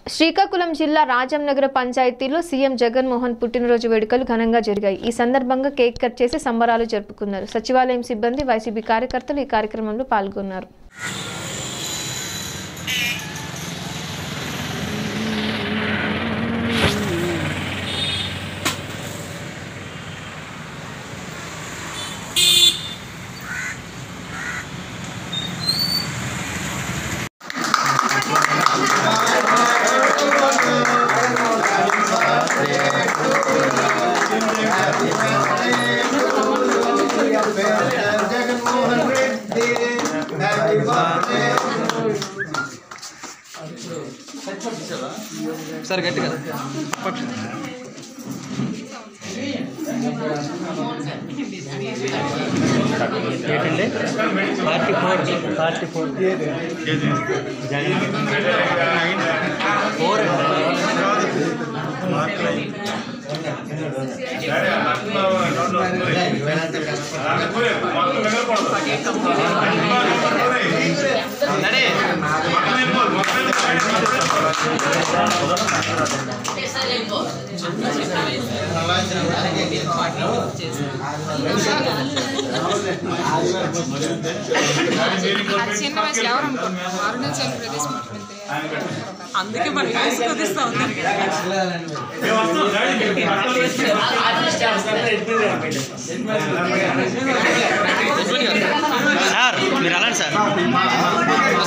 శ్రీకాకుళం జిల్లా రాజంనగర పంచాయతీలో సీఎం జగన్మోహన్ పుట్టినరోజు వేడుకలు ఘనంగా జరిగాయి ఈ సందర్భంగా కేక్ కట్ చేసి సంబరాలు జరుపుకున్నారు సచివాలయం సిబ్బంది వైసీపీ కార్యకర్తలు ఈ కార్యక్రమంలో పాల్గొన్నారు Jaganmohan Reddy happy birthday sir గట్టిగా ఏంటండి forty four forty four four చిన్న వయసులో ఎవరు అనుకుంటున్నారు అరుణాచల్ ప్రదేశ్ ముఖ్యమంత్రి అందుకే మనం కలిసి కుదిస్తూ ఉన్నారు సార్ మీరు అలాంటి సార్